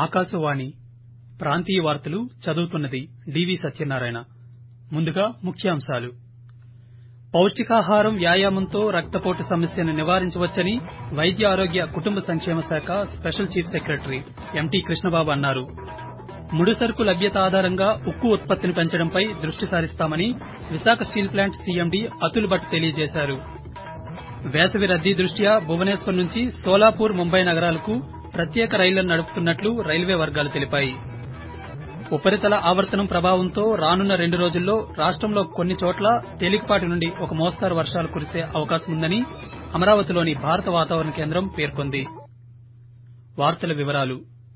ఆకాశవాణి ప్రాంతీయ వార్తలు చదువుతున్నది డివి సత్యనారాయణ ముందుగా ముఖ్యాంశాలు పౌష్టికాహారం వ్యాయామంతో రక్తపోటు సమస్యను నివారించవచ్చని వైద్య ఆరోగ్య కుటుంబ సంక్షేమ శాఖ special chief secretary MT Krishnababu అన్నారు ముడిసరుకు లభ్యత ఆధారంగా ఉక్కు ఉత్పత్తిని పెంచడంపై దృష్టి సారిస్తామని Visakha steel plant CMD Atul Bhat తెలియజేశారు వేసవి రద్దీ దృష్ట్యా భువనేశ్వర్ నుంచి సోలాపూర్ ముంబై నగరాలకు ప్రత్యేక రైళ్లను నడుపుతున్నట్లు రైల్వే వర్గాలు తెలిపాయి ఉపరితల ఆవర్తనం ప్రభావంతో రానున్న రెండు రోజుల్లో రాష్టంలో కొన్ని చోట్ల తేలికపాటి నుండి ఒక మోస్తరు వర్షాలు కురిసే అవకాశం ఉందని అమరావతిలోని భారత వాతావరణ కేంద్రం పేర్కొంది వార్తల వివరాలు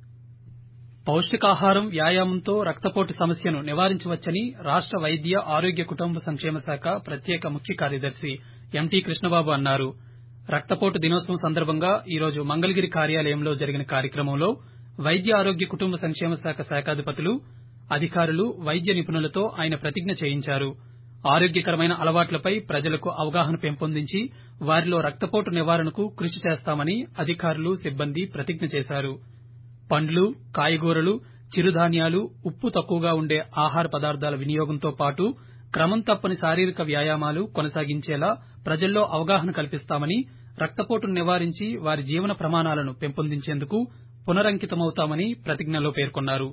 పౌష్టికాహారం వ్యాయామంతో రక్తపోటు సమస్యను నివారించవచ్చని రాష్ట వైద్య ఆరోగ్య కుటుంబ సంక్షేమ శాఖ ప్రత్యేక ముఖ్య కార్యదర్శి ఎంటీ కృష్ణబాబు అన్నారు రక్తపోటు దినోత్సవం సందర్భంగా ఈరోజు మంగళగిరి కార్యాలయంలో జరిగిన కార్యక్రమంలో వైద్య ఆరోగ్య కుటుంబ సంక్షేమ శాఖ శాఖాధిపతులు అధికారులు వైద్య నిపుణులతో ఆయన ప్రతిజ్ఞ చేయించారు ఆరోగ్యకరమైన అలవాట్లపై ప్రజలకు అవగాహన పెంపొందించి వారిలో రక్తపోటు నివారణకు కృషి చేస్తామని అధికారులు సిబ్బంది ప్రతిజ్ఞ చేశారు పండ్లు కాయగూరలు చిరుధాన్యాలు ఉప్పు తక్కువగా ఉండే ఆహార పదార్థాల వినియోగంతో పాటు క్రమం తప్పని శారీరక వ్యాయామాలు కొనసాగించేలా ప్రజల్లో అవగాహన కల్పిస్తామని రక్తపోటును నివారించి వారి జీవన ప్రమాణాలను పెంపొందించేందుకు పునరంకితమవుతామని ప్రతిజ్ఞలో పేర్కొన్నారు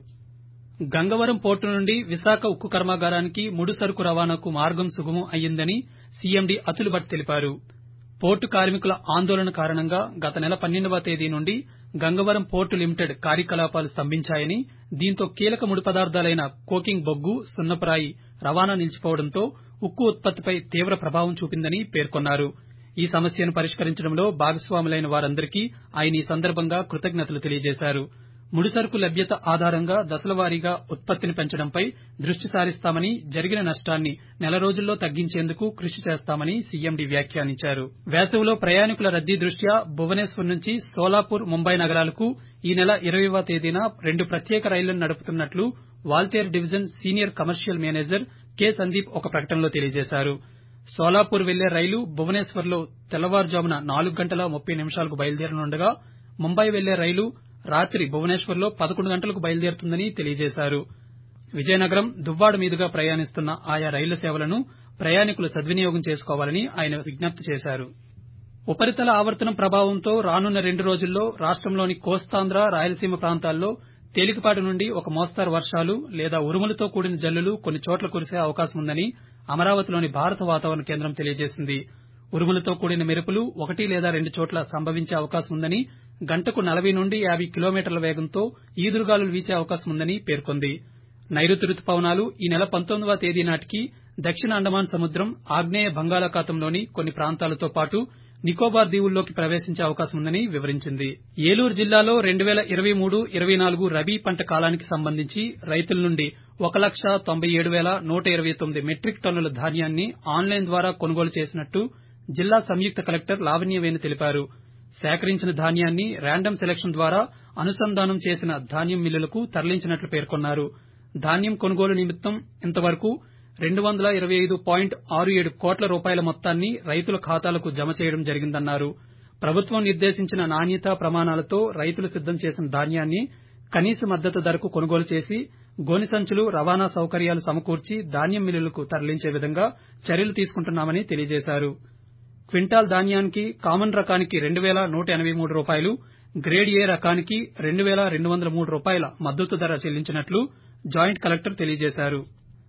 గంగవరం పోర్టు నుండి విశాఖ ఉక్కు కర్మాగారానికి ముడిసరుకు రవాణాకు మార్గం సుగమం అయ్యిందని సీఎండీ అతుల్ భట్ తెలిపారు పోర్టు కార్మికుల ఆందోళన కారణంగా గత నెల పన్నెండవ తేదీ నుండి గంగవరం పోర్టు లిమిటెడ్ కార్యకలాపాలు స్తంభించాయని దీంతో కీలక ముడి పదార్థాలైన కోకింగ్ బొగ్గు సున్నపురాయి రవాణా నిలిచిపోవడంతో ఉక్కు ఉత్పత్తిపై తీవ్ర ప్రభావం చూపిందని పేర్కొన్నారు ఈ సమస్యను పరిష్కరించడంలో భాగస్వాములైన వారందరికీ ఆయన ఈ సందర్భంగా కృతజ్ఞతలు తెలియజేశారు ముడిసరుకు లభ్యత ఆధారంగా దశలవారీగా ఉత్పత్తిని పెంచడంపై దృష్టి సారిస్తామని జరిగిన నష్టాన్ని నెల రోజుల్లో తగ్గించేందుకు కృషి చేస్తామని సీఎండీ వ్యాఖ్యానించారు వేసవిలో ప్రయాణికుల రద్దీ దృష్ట్యా భువనేశ్వర్ నుంచి సోలాపూర్ ముంబై నగరాలకు ఈ నెల ఇరవైవ తేదీన రెండు ప్రత్యేక రైళ్లను నడుపుతున్నట్లు Waltair division senior commercial manager K Sandeep ఒక ప్రకటనలో తెలియజేశారు సోలాపూర్ వెళ్లే రైలు భువనేశ్వర్ లో తెల్లవారుజామున నాలుగు గంటల ముప్పై నిమిషాలకు బయలుదేరనుండగా ముంబై వెళ్లే రైలు రాత్రి భువనేశ్వర్ లో పదకొండు గంటలకు బయలుదేరుతుందని తెలియజేశారు విజయనగరం దువ్వాడ మీదుగా ప్రయాణిస్తున్న ఆయా రైళ్ల సేవలను ప్రయాణికులు సద్వినియోగం చేసుకోవాలని ఆయన విజ్ఞప్తి చేశారు ఉపరితల ఆవర్తనం ప్రభావంతో రానున్న రెండు రోజుల్లో రాష్టంలోని కోస్తాంధ్ర రాయలసీమ ప్రాంతాల్లో తేలికపాటి నుండి ఒక మోస్తరు వర్షాలు లేదా ఉరుములతో కూడిన జల్లులు కొన్ని చోట్ల కురిసే అవకాశం ఉందని అమరావతిలోని భారత వాతావరణ కేంద్రం తెలియజేసింది ఉరుములతో కూడిన మెరుపులు ఒకటి లేదా రెండు చోట్ల సంభవించే అవకాశం ఉందని గంటకు నలభై నుండి యాభై కిలోమీటర్ల వేగంతో ఈదురుగాలులు వీచే అవకాశం ఉందని పేర్కొంది నైరుతి రుతుపవనాలు ఈ నెల పంతొమ్మిదవ తేదీ నాటికి దక్షిణ అండమాన్ సముద్రం ఆగ్నేయ బంగాళాఖాతంలోని కొన్ని ప్రాంతాలతో పాటు నికోబార్ దీవుల్లోకి ప్రవేశించే అవకాశం ఉందని వివరించింది ఏలూరు జిల్లాలో రెండు వేల ఇరవై మూడు ఇరవై నాలుగు రబీ పంట కాలానికి సంబంధించి రైతుల నుండి ఒక లక్ష తొంభై ఏడు వేల నూట ఇరవై తొమ్మిది మెట్రిక్ టన్నుల ధాన్యాన్ని ఆన్లైన్ ద్వారా కొనుగోలు చేసినట్టు జిల్లా సంయుక్త కలెక్టర్ లావణ్యవేణి తెలిపారు సేకరించిన ధాన్యాన్ని ర్యాండమ్ సెలక్షన్ ద్వారా అనుసంధానం చేసిన ధాన్యం మిల్లులకు తరలించినట్లు పేర్కొన్నారు ధాన్యం కొనుగోలు నిమిత్తం ఇంతవరకు రెండు వందల ఇరవై ఐదు పాయింట్ ఆరు ఏడు కోట్ల రూపాయల మొత్తాన్ని రైతుల ఖాతాలకు జమ చేయడం జరిగిందన్నారు ప్రభుత్వం నిర్దేశించిన నాణ్యతా ప్రమాణాలతో రైతులు సిద్దం చేసిన ధాన్యాన్ని కనీస మద్దతు ధరకు కొనుగోలు చేసి గోనె సంచులు రవాణా సౌకర్యాలు సమకూర్చి ధాన్యం మిల్లులకు తరలించే విధంగా చర్యలు తీసుకుంటున్నామని తెలియజేశారు క్వింటాల్ ధాన్యానికి కామన్ రకానికి రెండు వేల నూట ఎనబై మూడు రూపాయలు గ్రేడ్ ఏ రకానికి రెండు వేల రెండు వందల మూడు రూపాయల మద్దతు ధర చెల్లించినట్లు జాయింట్ కలెక్టర్ తెలియజేశారు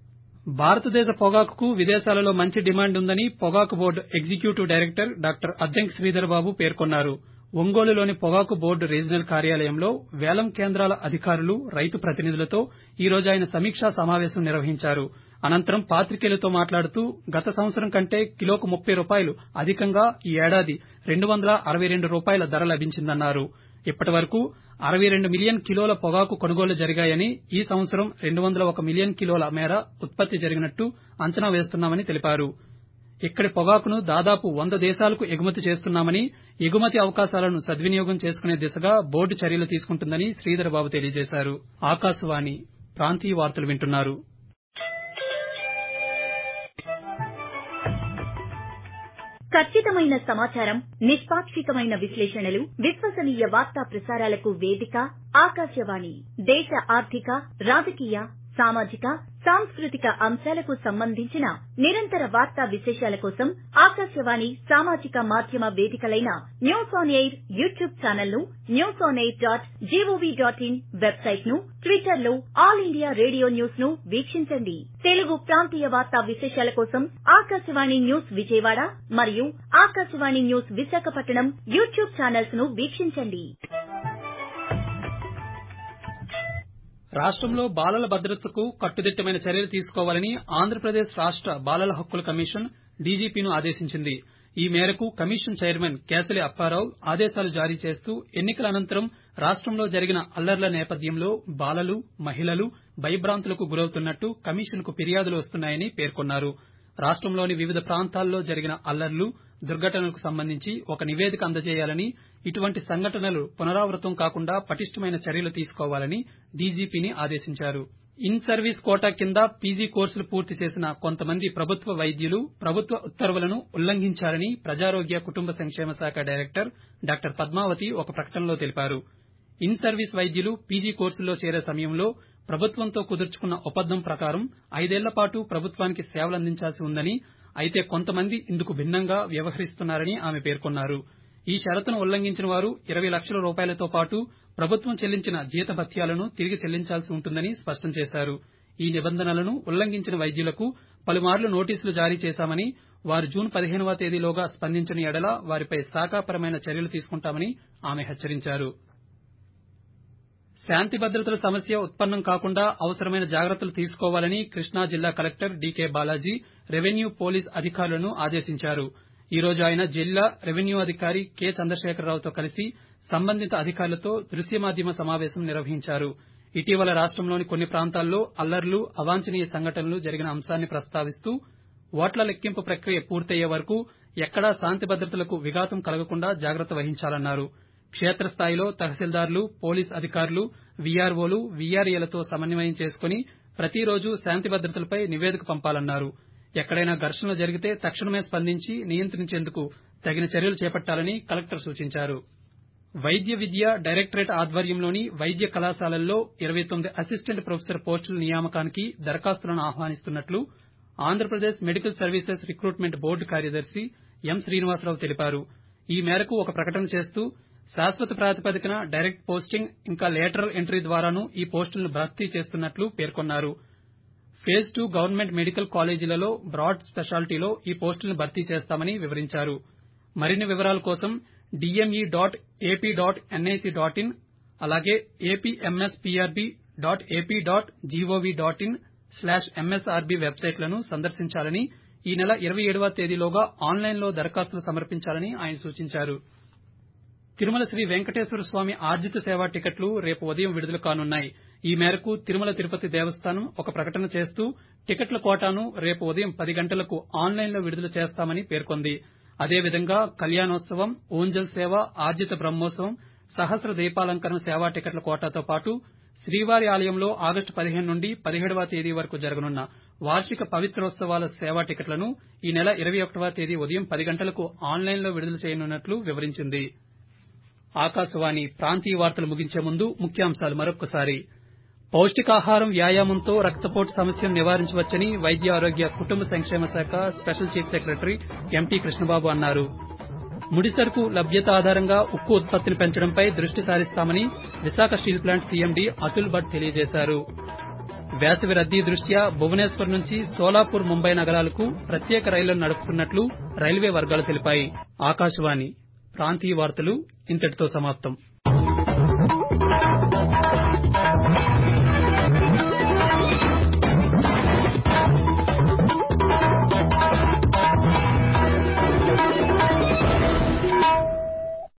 భారతదేశ పొగాకుకు విదేశాలలో మంచి డిమాండ్ ఉందని పొగాకు board executive director doctor Addanki Sridhar Babu పేర్కొన్నారు ఒంగోలులోని పొగాకు బోర్డు రీజనల్ కార్యాలయంలో వేలం కేంద్రాల అధికారులు రైతు ప్రతినిధులతో ఈ రోజు ఆయన సమీక్షా సమావేశం నిర్వహించారు అనంతరం పాతికేయులతో మాట్లాడుతూ గత సంవత్సరం కంటే కిలోకు ముప్పై రూపాయలు అధికంగా ఈ ఏడాది రెండు వందల అరవై రెండు రూపాయల ధర లభించిందన్నారు ఇప్పటి వరకు అరవై రెండు మిలియన్ కిలోల పొగాకు కొనుగోలు జరిగాయని ఈ సంవత్సరం రెండు వందల ఒక మిలియన్ కిలోల మేర ఉత్పత్తి జరిగినట్టు అంచనా వేస్తున్నామని తెలిపారు ఇక్కడి పొగాకును దాదాపు వంద దేశాలకు ఎగుమతి చేస్తున్నామని ఎగుమతి అవకాశాలను సద్వినియోగం చేసుకునే దిశగా బోర్డు చర్యలు తీసుకుంటుందని శ్రీధర్ బాబు తెలియజేశారు ఆకాశవాణి ప్రాంతీయ వార్తలు వింటున్నారు ఖచ్చితమైన సమాచారం నిష్పాక్షికమైన విశ్లేషణలు విశ్వసనీయ వార్తా ప్రసారాలకు వేదిక ఆకాశవాణి దేశ ఆర్థిక రాజకీయ సామాజిక సాంస్కృతిక అంశాలకు సంబంధించిన నిరంతర వార్తా విశేషాల కోసం ఆకాశవాణి సామాజిక మాధ్యమ వేదికలైన news on air YouTube channel ను news on air dot GOV dot in website ను ట్విట్టర్ లో ఆల్ ఇండియా రేడియో న్యూస్ ను వీక్షించండి తెలుగు ప్రాంతీయ వార్తా విశేషాల కోసం ఆకాశవాణి న్యూస్ విజయవాడ మరియు Akashvani news Visakhapatnam YouTube channels ను వీక్షించండి రాష్టంలో బాలల భద్రతకు కట్టుదిట్టమైన చర్యలు తీసుకోవాలని ఆంధ్రప్రదేశ్ రాష్ట బాలల హక్కుల కమిషన్ డీజీపీను ఆదేశించింది ఈ మేరకు కమిషన్ చైర్మన్ కేసలి అప్పారావు ఆదేశాలు జారీ చేస్తూ ఎన్నికల అనంతరం రాష్టంలో జరిగిన అల్లర్ల నేపథ్యంలో బాలలు మహిళలు భయభ్రాంతులకు గురవుతున్నట్టు కమిషన్ కు ఫిర్యాదులు వస్తున్నాయని పేర్కొన్నారు రాష్టంలోని వివిధ ప్రాంతాల్లో జరిగిన అల్లర్లు దుర్ఘటనలకు సంబంధించి ఒక నివేదిక అందజేయాలని ఇటువంటి సంఘటనలు పునరావృతం కాకుండా పటిష్టమైన చర్యలు తీసుకోవాలని డీజీపీని ఆదేశించారు ఇన్ సర్వీస్ కోటా కింద పీజీ కోర్సులు పూర్తి చేసిన కొంతమంది ప్రభుత్వ వైద్యులు ప్రభుత్వ ఉత్తర్వులను ఉల్లంఘించారని ప్రజారోగ్య కుటుంబ సంక్షేమ శాఖ డైరెక్టర్ డాక్టర్ పద్మావతి ఒక ప్రకటనలో తెలిపారు ఇన్ సర్వీస్ వైద్యులు పీజీ కోర్సుల్లో చేరే సమయంలో ప్రభుత్వంతో కుదుర్చుకున్న ఒప్పందం ప్రకారం ఐదేళ్ల పాటు ప్రభుత్వానికి సేవలందించాల్సి ఉందని అయితే కొంతమంది ఇందుకు భిన్నంగా వ్యవహరిస్తున్నారని ఆమె పేర్కొన్నారు ఈ షరతును ఉల్లంఘించిన వారు ఇరవై లక్షల రూపాయలతో పాటు ప్రభుత్వం చెల్లించిన జీతభత్యాలను తిరిగి చెల్లించాల్సి ఉంటుందని స్పష్టం చేశారు ఈ నిబంధనలను ఉల్లంఘించిన వైద్యులకు పలుమార్లు నోటీసులు జారీ చేశామని వారు జూన్ పదిహేనవ తేదీలోగా స్పందించని ఎడల వారిపై శాఖాపరమైన చర్యలు తీసుకుంటామని ఆమె హెచ్చరించారు శాంతి భద్రతల సమస్య ఉత్పన్నం కాకుండా అవసరమైన జాగ్రత్తలు తీసుకోవాలని కృష్ణా జిల్లా collector DK Balaji revenue police అధికారులను ఆదేశించారు ఈ రోజు ఆయన జిల్లా రెవెన్యూ అధికారి కె చంద్రశేఖరరావుతో కలిసి సంబంధిత అధికారులతో దృశ్య మాధ్యమ సమావేశం నిర్వహించారు ఇటీవల రాష్టంలోని కొన్ని ప్రాంతాల్లో అల్లర్లు అవాంఛనీయ సంఘటనలు జరిగిన అంశాన్ని ప్రస్తావిస్తూ ఓట్ల లెక్కింపు ప్రక్రియ పూర్తయ్యే వరకు ఎక్కడా శాంతి భద్రతలకు విఘాతం కలగకుండా జాగ్రత్త వహించాలన్నారు క్షేత్రస్థాయిలో తహసీల్దార్లు పోలీస్ అధికారులు వీఆర్ఓలు వీఆర్ఏలతో సమన్వయం చేసుకుని ప్రతిరోజు శాంతి భద్రతలపై నివేదిక పంపాలన్నారు ఎక్కడైనా ఘర్షణలు జరిగితే తక్షణమే స్పందించి నియంత్రించేందుకు తగిన చర్యలు చేపట్టాలని కలెక్టర్ సూచించారు వైద్య విద్య డైరెక్టరేట్ ఆధ్వర్యంలోని వైద్య కళాశాలల్లో ఇరవై తొమ్మిది అసిస్టెంట్ ప్రొఫెసర్ పోస్టుల నియామకానికి దరఖాస్తులను ఆహ్వానిస్తున్నట్లు Andhra Pradesh medical services recruitment board కార్యదర్శి ఎం శ్రీనివాసరావు తెలిపారు ఈ మేరకు ఒక ప్రకటన చేస్తూ శాశ్వత ప్రాతిపదికన డైరెక్ట్ పోస్టింగ్ ఇంకా లేటరల్ ఎంట్రీ ద్వారానూ ఈ పోస్టులను భర్తీ చేస్తున్నట్లు పేర్కొన్నారు ఫేజ్ టూ గవర్నమెంట్ మెడికల్ కాలేజీలలో బ్రాడ్ స్పెషాలిటీలో ఈ పోస్టులను భర్తీ చేస్తామని వివరించారు మరిన్ని వివరాల కోసం DME dot AP dot NIC dot in అలాగే APMSRB dot AP dot GOV dot in slash MSRB వెబ్సైట్లను సందర్శించాలని ఈ నెల ఇరవై ఏడవ తేదీలోగా ఆన్లైన్లో దరఖాస్తులు సమర్పించాలని ఆయన సూచించారు తిరుమల శ్రీ వెంకటేశ్వర స్వామి ఆర్జిత సేవా టికెట్లు రేపు ఉదయం విడుదల కానున్నాయి ఈ మేరకు తిరుమల తిరుపతి దేవస్థానం ఒక ప్రకటన చేస్తూ టికెట్ల కోటాను రేపు ఉదయం పది గంటలకు ఆన్లైన్లో విడుదల చేస్తామని పేర్కొంది అదేవిధంగా కళ్యాణోత్సవం ఊంజల్ సేవ ఆర్జిత బ్రహ్మోత్సవం సహస్ర దీపాలంకరణ సేవా టికెట్ల కోటాతో పాటు శ్రీవారి ఆలయంలో ఆగస్టు పదిహేను నుండి పదిహేడవ తేదీ వరకు జరగనున్న వార్షిక పవిత్రోత్సవాల సేవా టికెట్లను ఈ నెల ఇరవై ఒకటవ తేదీ ఉదయం పది గంటలకు ఆన్లైన్లో విడుదల చేయనున్నట్లు వివరించింది ఆకాశవాణి ప్రాంతీయ వార్తలు ముగించే ముందు ముఖ్యాంశాలు మరొక్కసారి పౌష్టికాహారం వ్యాయామంతో రక్తపోటు సమస్యను నివారించవచ్చని వైద్య ఆరోగ్య కుటుంబ సంక్షేమ శాఖ special chief secretary MT Krishnababu అన్నారు ముడిసరుకు లభ్యత ఆధారంగా ఉక్కు ఉత్పత్తిని పెంచడంపై దృష్టి సారిస్తామని Visakha steel plant CMD Atul Bhat తెలియజేశారు వేసవి రద్దీ దృష్ట్యా భువనేశ్వర్ నుంచి సోలాపూర్ ముంబై నగరాలకు ప్రత్యేక రైళ్లను నడుపుతున్నట్లు రైల్వే వర్గాలు తెలిపాయి ఆకాశవాణి ప్రాంతీయ వార్తలు ఇంతటితో సమాప్తం